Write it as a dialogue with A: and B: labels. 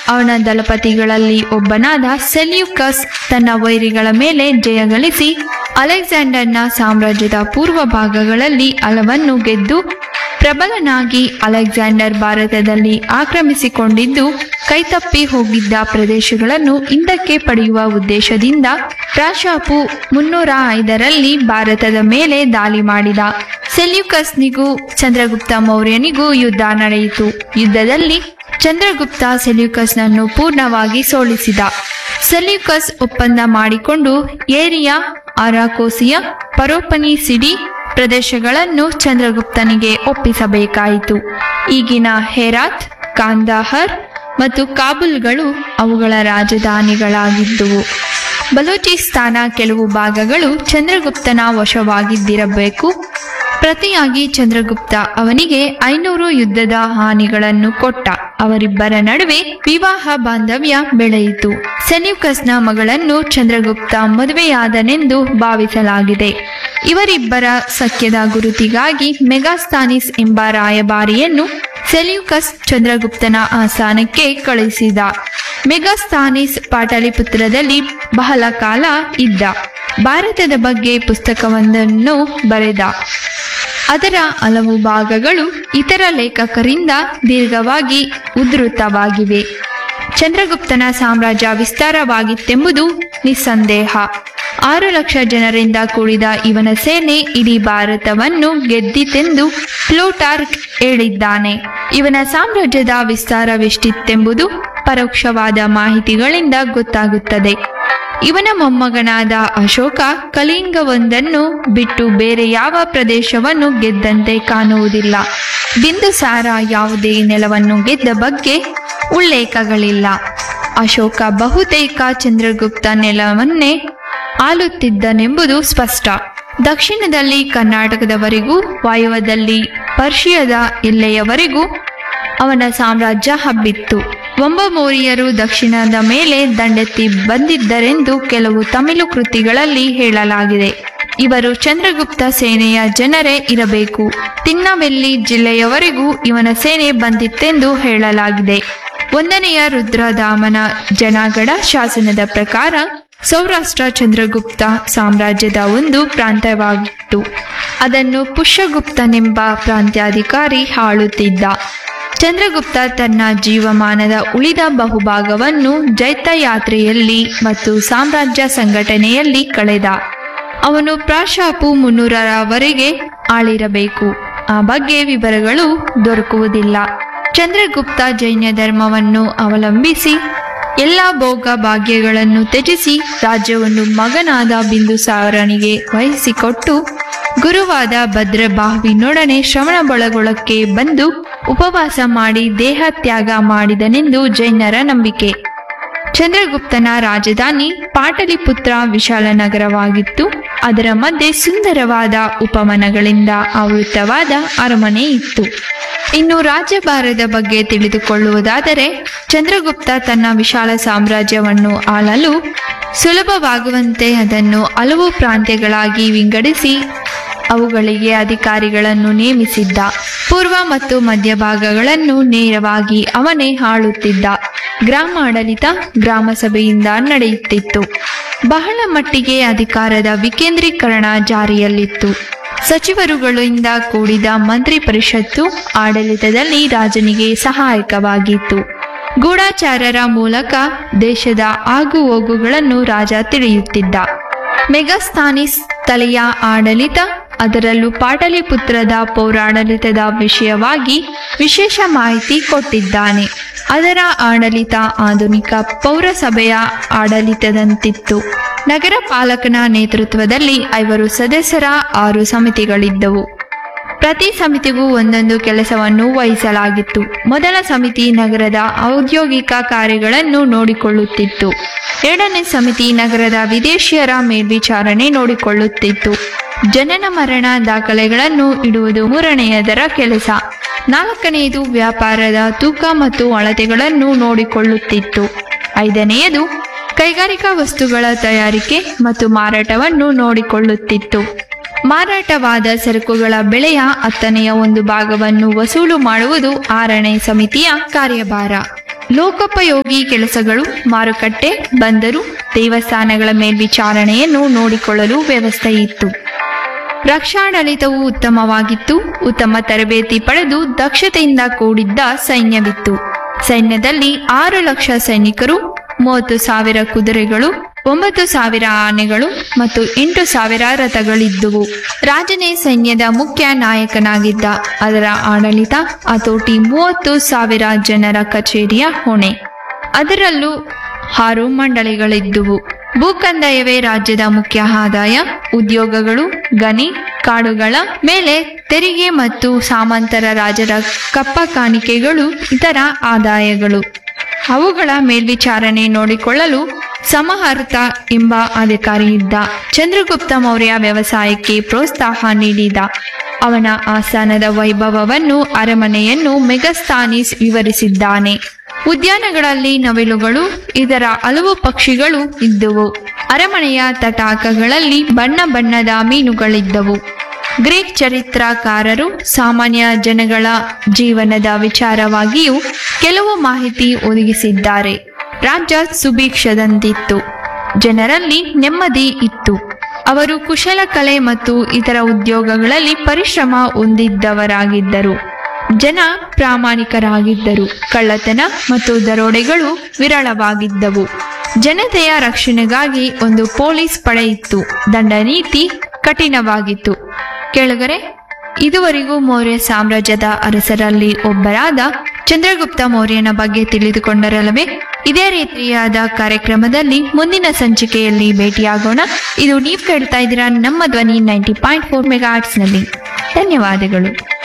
A: ಅವನ ದಳಪತಿಗಳಲ್ಲಿ ಒಬ್ಬನಾದ ಸೆಲ್ಯೂಕಸ್ ತನ್ನ ವೈರಿಗಳ ಮೇಲೆ ಜಯಗಳಿಸಿ ಅಲೆಕ್ಸಾಂಡರ್ನ ಸಾಮ್ರಾಜ್ಯದ ಪೂರ್ವ ಭಾಗಗಳಲ್ಲಿ ಹಲವನ್ನು ಗೆದ್ದು ಪ್ರಬಲನಾಗಿ ಅಲೆಕ್ಸಾಂಡರ್ ಭಾರತದಲ್ಲಿ ಆಕ್ರಮಿಸಿಕೊಂಡಿದ್ದು ಕೈತಪ್ಪಿ ಹೋಗಿದ್ದ ಪ್ರದೇಶಗಳನ್ನು ಹಿಂದಕ್ಕೆ ಪಡೆಯುವ ಉದ್ದೇಶದಿಂದ ಪ್ರಾಶಾಪು ಮುನ್ನೂರ ಐದರಲ್ಲಿ ಭಾರತದ ಮೇಲೆ ದಾಳಿ ಮಾಡಿದ ಸೆಲ್ಯೂಕಸ್ನಿಗೂ ಚಂದ್ರಗುಪ್ತ ಮೌರ್ಯನಿಗೂ ಯುದ್ಧ ನಡೆಯಿತು ಯುದ್ಧದಲ್ಲಿ ಚಂದ್ರಗುಪ್ತ ಸೆಲ್ಯೂಕಸ್ನನ್ನು ಪೂರ್ಣವಾಗಿ ಸೋಲಿಸಿದ ಸೆಲ್ಯೂಕಸ್ ಒಪ್ಪಂದ ಮಾಡಿಕೊಂಡು ಏರಿಯಾ ಅರಾಕೋಸಿಯ ಪರೋಪನಿಸಿಡಿ ಪ್ರದೇಶಗಳನ್ನು ಚಂದ್ರಗುಪ್ತನಿಗೆ ಒಪ್ಪಿಸಬೇಕಾಯಿತು ಈಗಿನ ಹೆರಾತ್ ಕಾಂದಾಹರ್ ಮತ್ತು ಕಾಬೂಲ್ಗಳು ಅವುಗಳ ರಾಜಧಾನಿಗಳಾಗಿದ್ದುವು ಬಲೂಚಿಸ್ತಾನ ಕೆಲವು ಭಾಗಗಳು ಚಂದ್ರಗುಪ್ತನ ವಶವಾಗಿದ್ದಿರಬೇಕು ಪ್ರತಿಯಾಗಿ ಚಂದ್ರಗುಪ್ತ ಅವನಿಗೆ ಐನೂರು ಯುದ್ಧದ ಹಾನಿಗಳನ್ನು ಕೊಟ್ಟ ಅವರಿಬ್ಬರ ನಡುವೆ ವಿವಾಹ ಬಾಂಧವ್ಯ ಬೆಳೆಯಿತು ಸೆಲ್ಯೂಕಸ್ನ ಮಗಳನ್ನು ಚಂದ್ರಗುಪ್ತ ಮದುವೆಯಾದನೆಂದು ಭಾವಿಸಲಾಗಿದೆ ಇವರಿಬ್ಬರ ಸಖ್ಯದ ಗುರುತಿಗಾಗಿ ಮೆಗಾಸ್ತಾನಿಸ್ ಎಂಬ ರಾಯಭಾರಿಯನ್ನು ಸೆಲ್ಯೂಕಸ್ ಚಂದ್ರಗುಪ್ತನ ಆಸ್ಥಾನಕ್ಕೆ ಕಳುಹಿಸಿದ ಮೆಗಾಸ್ತಾನಿಸ್ ಪಾಟಲಿಪುತ್ರದಲ್ಲಿ ಬಹಳ ಕಾಲ ಇದ್ದ ಭಾರತದ ಬಗ್ಗೆ ಪುಸ್ತಕವೊಂದನ್ನು ಬರೆದ ಅದರ ಹಲವು ಭಾಗಗಳು ಇತರ ಲೇಖಕರಿಂದ ದೀರ್ಘವಾಗಿ ಉದ್ಧೃತವಾಗಿವೆ ಚಂದ್ರಗುಪ್ತನ ಸಾಮ್ರಾಜ್ಯ ವಿಸ್ತಾರವಾಗಿತ್ತೆಂಬುದು ನಿಸ್ಸಂದೇಹ ಆರು ಲಕ್ಷ ಜನರಿಂದ ಕೂಡಿದ ಇವನ ಸೇನೆ ಇಡೀ ಭಾರತವನ್ನು ಗೆದ್ದಿತೆಂದು ಪ್ಲೂಟಾರ್ಕ್ ಹೇಳಿದ್ದಾನೆ ಇವನ ಸಾಮ್ರಾಜ್ಯದ ವಿಸ್ತಾರವೆಷ್ಟಿತ್ತೆಂಬುದು ಪರೋಕ್ಷವಾದ ಮಾಹಿತಿಗಳಿಂದ ಗೊತ್ತಾಗುತ್ತದೆ ಇವನ ಮೊಮ್ಮಗನಾದ ಅಶೋಕ ಕಲಿಂಗವೊಂದನ್ನು ಬಿಟ್ಟು ಬೇರೆ ಯಾವ ಪ್ರದೇಶವನ್ನು ಗೆದ್ದಂತೆ ಕಾಣುವುದಿಲ್ಲ ಬಿಂದುಸಾರ ಯಾವುದೇ ನೆಲವನ್ನು ಗೆದ್ದ ಬಗ್ಗೆ ಉಲ್ಲೇಖಗಳಿಲ್ಲ ಅಶೋಕ ಬಹುತೇಕ ಚಂದ್ರಗುಪ್ತ ನೆಲವನ್ನೇ ಆಳುತ್ತಿದ್ದನೆಂಬುದು ಸ್ಪಷ್ಟ ದಕ್ಷಿಣದಲ್ಲಿ ಕರ್ನಾಟಕದವರೆಗೂ ವಾಯುವ್ಯದಲ್ಲಿ ಪರ್ಷಿಯದ ಎಲ್ಲೆಯವರೆಗೂ ಅವನ ಸಾಮ್ರಾಜ್ಯ ಹಬ್ಬಿತ್ತು ಒಂಬಮೋರಿಯರು ದಕ್ಷಿಣದ ಮೇಲೆ ದಂಡೆತ್ತಿ ಬಂದಿದ್ದರೆಂದು ಕೆಲವು ತಮಿಳು ಕೃತಿಗಳಲ್ಲಿ ಹೇಳಲಾಗಿದೆ ಇವರು ಚಂದ್ರಗುಪ್ತ ಸೇನೆಯ ಜನರೇ ಇರಬೇಕು ತಿನ್ನವೆಲ್ಲಿ ಜಿಲ್ಲೆಯವರೆಗೂ ಇವನ ಸೇನೆ ಬಂದಿತ್ತೆಂದು ಹೇಳಲಾಗಿದೆ ಒಂದನೆಯ ರುದ್ರದಾಮನ ಜನಗಡ ಶಾಸನದ ಪ್ರಕಾರ ಸೌರಾಷ್ಟ್ರ ಚಂದ್ರಗುಪ್ತ ಸಾಮ್ರಾಜ್ಯದ ಒಂದು ಪ್ರಾಂತ್ಯವಾಗಿತ್ತು ಅದನ್ನು ಪುಷ್ಯಗುಪ್ತನೆಂಬ ಪ್ರಾಂತ್ಯಾಧಿಕಾರಿ ಆಳುತ್ತಿದ್ದ ಚಂದ್ರಗುಪ್ತ ತನ್ನ ಜೀವಮಾನದ ಉಳಿದ ಬಹುಭಾಗವನ್ನು ಜೈತ್ಯಯಾತ್ರೆಯಲ್ಲಿ ಮತ್ತು ಸಾಮ್ರಾಜ್ಯ ಸಂಘಟನೆಯಲ್ಲಿ ಕಳೆದ ಅವನು ಪ್ರಾಶಾಪು ಮುನ್ನೂರರವರೆಗೆ ಆಳಿರಬೇಕು ಆ ಬಗ್ಗೆ ವಿವರಗಳು ದೊರಕುವುದಿಲ್ಲ ಚಂದ್ರಗುಪ್ತ ಜೈನ ಧರ್ಮವನ್ನು ಅವಲಂಬಿಸಿ ಎಲ್ಲ ಭೋಗ ಭಾಗ್ಯಗಳನ್ನು ತ್ಯಜಿಸಿ ರಾಜ್ಯವನ್ನು ಮಗನಾದ ಬಿಂದುಸಾರನಿಗೆ ವಹಿಸಿಕೊಟ್ಟು ಗುರುವಾದ ಭದ್ರಬಾಹುವಿನೊಡನೆ ಶ್ರವಣಬೆಳಗೊಳಕ್ಕೆ ಬಂದು ಉಪವಾಸ ಮಾಡಿ ದೇಹ ತ್ಯಾಗ ಮಾಡಿದನೆಂದು ಜೈನರ ನಂಬಿಕೆ ಚಂದ್ರಗುಪ್ತನ ರಾಜಧಾನಿ ಪಾಟಲಿಪುತ್ರ ವಿಶಾಲ ನಗರವಾಗಿತ್ತು ಅದರ ಮಧ್ಯೆ ಸುಂದರವಾದ ಉಪವನಗಳಿಂದ ಆವೃತವಾದ ಅರಮನೆ ಇತ್ತು ಇನ್ನು ರಾಜ್ಯಭಾರದ ಬಗ್ಗೆ ತಿಳಿದುಕೊಳ್ಳುವುದಾದರೆ ಚಂದ್ರಗುಪ್ತ ತನ್ನ ವಿಶಾಲ ಸಾಮ್ರಾಜ್ಯವನ್ನು ಆಳಲು ಸುಲಭವಾಗುವಂತೆ ಅದನ್ನು ಹಲವು ಪ್ರಾಂತ್ಯಗಳಾಗಿ ವಿಂಗಡಿಸಿ ಅವುಗಳಿಗೆ ಅಧಿಕಾರಿಗಳನ್ನು ನೇಮಿಸಿದ್ದ ಪೂರ್ವ ಮತ್ತು ಮಧ್ಯಭಾಗಗಳನ್ನು ನೇರವಾಗಿ ಅವನೇ ಆಳುತ್ತಿದ್ದ ಗ್ರಾಮಾಡಳಿತ ಗ್ರಾಮ ಸಭೆಯಿಂದ ನಡೆಯುತ್ತಿತ್ತು ಬಹಳ ಮಟ್ಟಿಗೆ ಅಧಿಕಾರದ ವಿಕೇಂದ್ರೀಕರಣ ಜಾರಿಯಲ್ಲಿತ್ತು ಸಚಿವರುಗಳಿಂದ ಕೂಡಿದ ಮಂತ್ರಿ ಪರಿಷತ್ತು ಆಡಳಿತದಲ್ಲಿ ರಾಜನಿಗೆ ಸಹಾಯಕವಾಗಿತ್ತು ಗೂಢಚಾರರ ಮೂಲಕ ದೇಶದ ಆಗುಹೋಗುಗಳನ್ನು ರಾಜ ತಿಳಿಯುತ್ತಿದ್ದ ಮೆಗಾಸ್ತಾನಿಸ್ ತಲೆಯ ಆಡಳಿತ ಅದರಲ್ಲೂ ಪಾಟಲಿಪುತ್ರದ ಪೌರಾಡಳಿತದ ವಿಷಯವಾಗಿ ವಿಶೇಷ ಮಾಹಿತಿ ಕೊಟ್ಟಿದ್ದಾನೆ ಅದರ ಆಡಳಿತ ಆಧುನಿಕ ಪೌರಸಭೆಯ ಆಡಳಿತದಂತಿತ್ತು ನಗರ ಪಾಲಕನ ನೇತೃತ್ವದಲ್ಲಿ ಐವರು ಸದಸ್ಯರ ಆರು ಸಮಿತಿಗಳಿದ್ದವು ಪ್ರತಿ ಸಮಿತಿಗೂ ಒಂದೊಂದು ಕೆಲಸವನ್ನು ವಹಿಸಲಾಗಿತ್ತು ಮೊದಲ ಸಮಿತಿ ನಗರದ ಔದ್ಯೋಗಿಕ ಕಾರ್ಯಗಳನ್ನು ನೋಡಿಕೊಳ್ಳುತ್ತಿತ್ತು ಎರಡನೇ ಸಮಿತಿ ನಗರದ ವಿದೇಶಿಯರ ಮೇಲ್ವಿಚಾರಣೆ ನೋಡಿಕೊಳ್ಳುತ್ತಿತ್ತು ಜನನ ಮರಣ ದಾಖಲೆಗಳನ್ನು ಇಡುವುದು ಮೂರನೆಯದರ ಕೆಲಸ ನಾಲ್ಕನೆಯದು ವ್ಯಾಪಾರದ ತೂಕ ಮತ್ತು ಅಳತೆಗಳನ್ನು ನೋಡಿಕೊಳ್ಳುತ್ತಿತ್ತು ಐದನೆಯದು ಕೈಗಾರಿಕಾ ವಸ್ತುಗಳ ತಯಾರಿಕೆ ಮತ್ತು ಮಾರಾಟವನ್ನು ನೋಡಿಕೊಳ್ಳುತ್ತಿತ್ತು ಮಾರಾಟವಾದ ಸರಕುಗಳ ಬೆಲೆಯ ಹತ್ತನೆಯ ಒಂದು ಭಾಗವನ್ನು ವಸೂಲು ಮಾಡುವುದು ಆರನೇ ಸಮಿತಿಯ ಕಾರ್ಯಭಾರ ಲೋಕೋಪಯೋಗಿ ಕೆಲಸಗಳು ಮಾರುಕಟ್ಟೆ ಬಂದರು ದೇವಸ್ಥಾನಗಳ ಮೇಲ್ವಿಚಾರಣೆಯನ್ನು ನೋಡಿಕೊಳ್ಳಲು ವ್ಯವಸ್ಥೆ ಇತ್ತು ರಕ್ಷಾಡಳಿತವು ಉತ್ತಮವಾಗಿತ್ತು ಉತ್ತಮ ತರಬೇತಿ ಪಡೆದು ದಕ್ಷತೆಯಿಂದ ಕೂಡಿದ್ದ ಸೈನ್ಯವಿತ್ತು ಸೈನ್ಯದಲ್ಲಿ ಆರು ಲಕ್ಷ ಸೈನಿಕರು ಮೂವತ್ತು ಸಾವಿರ ಕುದುರೆಗಳು ಒಂಬತ್ತು ಸಾವಿರ ಆನೆಗಳು ಮತ್ತು ಎಂಟು ಸಾವಿರ ರಥಗಳಿದ್ದುವು ರಾಜನೇ ಸೈನ್ಯದ ಮುಖ್ಯ ನಾಯಕನಾಗಿದ್ದ ಅದರ ಆಡಳಿತ ಹತೋಟಿ ಮೂವತ್ತು ಸಾವಿರ ಜನರ ಕಚೇರಿಯ ಹೊಣೆ ಅದರಲ್ಲೂ ಆರು ಮಂಡಳಿಗಳಿದ್ದುವು ಭೂಕಂದಾಯವೇ ರಾಜ್ಯದ ಮುಖ್ಯ ಆದಾಯ ಉದ್ಯೋಗಗಳು ಗಣಿ ಕಾಡುಗಳ ಮೇಲೆ ತೆರಿಗೆ ಮತ್ತು ಸಾಮಂತರ ರಾಜರ ಕಪ್ಪ ಕಾಣಿಕೆಗಳು ಇತರ ಆದಾಯಗಳು ಅವುಗಳ ಮೇಲ್ವಿಚಾರಣೆ ನೋಡಿಕೊಳ್ಳಲು ಸಮಹರ್ತ ಎಂಬ ಅಧಿಕಾರಿ ಇದ್ದ ಚಂದ್ರಗುಪ್ತ ಮೌರ್ಯ ವ್ಯವಸಾಯಕ್ಕೆ ಪ್ರೋತ್ಸಾಹ ನೀಡಿದ ಅವನ ಆಸ್ಥಾನದ ವೈಭವವನ್ನು ಅರಮನೆಯನ್ನು ಮೆಗಸ್ತಾನಿಸ್ ವಿವರಿಸಿದ್ದಾನೆ ಉದ್ಯಾನಗಳಲ್ಲಿ ನವಿಲುಗಳು ಇದರ ಹಲವು ಪಕ್ಷಿಗಳು ಇದ್ದುವು ಅರಮನೆಯ ತಟಾಕಗಳಲ್ಲಿ ಬಣ್ಣ ಬಣ್ಣದ ಮೀನುಗಳಿದ್ದವು ಗ್ರೀಕ್ ಚರಿತ್ರಕಾರರು ಸಾಮಾನ್ಯ ಜನಗಳ ಜೀವನದ ವಿಚಾರವಾಗಿಯೂ ಕೆಲವು ಮಾಹಿತಿ ಒದಗಿಸಿದ್ದಾರೆ ರಾಜ್ಯ ಸುಭಿಕ್ಷದಂತಿತ್ತು ಜನರಲ್ಲಿ ನೆಮ್ಮದಿ ಇತ್ತು ಅವರು ಕುಶಲಕಲೆ ಮತ್ತು ಇತರ ಉದ್ಯೋಗಗಳಲ್ಲಿ ಪರಿಶ್ರಮ ಹೊಂದಿದ್ದವರಾಗಿದ್ದರು ಜನ ಪ್ರಾಮಾಣಿಕರಾಗಿದ್ದರು ಕಳ್ಳತನ ಮತ್ತು ದರೋಡೆಗಳು ವಿರಳವಾಗಿದ್ದವು ಜನತೆಯ ರಕ್ಷಣೆಗಾಗಿ ಒಂದು ಪೊಲೀಸ್ ಪಡೆ ಇತ್ತು ದಂಡ ನೀತಿ ಕಠಿಣವಾಗಿತ್ತು ಕೆಳಗರೆ ಇದುವರೆಗೂ ಮೌರ್ಯ ಸಾಮ್ರಾಜ್ಯದ ಅರಸರಲ್ಲಿ ಒಬ್ಬರಾದ ಚಂದ್ರಗುಪ್ತ ಮೌರ್ಯನ ಬಗ್ಗೆ ತಿಳಿದುಕೊಂಡರಲ್ಲವೇ ಇದೇ ರೀತಿಯಾದ ಕಾರ್ಯಕ್ರಮದಲ್ಲಿ ಮುಂದಿನ ಸಂಚಿಕೆಯಲ್ಲಿ ಭೇಟಿಯಾಗೋಣ ಇದು ನೀವು ಕೇಳ್ತಾ ಇದ್ದೀರಾ ನಮ್ಮ ಧ್ವನಿ ನೈಂಟಿ ಪಾಯಿಂಟ್ ಫೋರ್ ಮೆಗಾ ನಲ್ಲಿ ಧನ್ಯವಾದಗಳು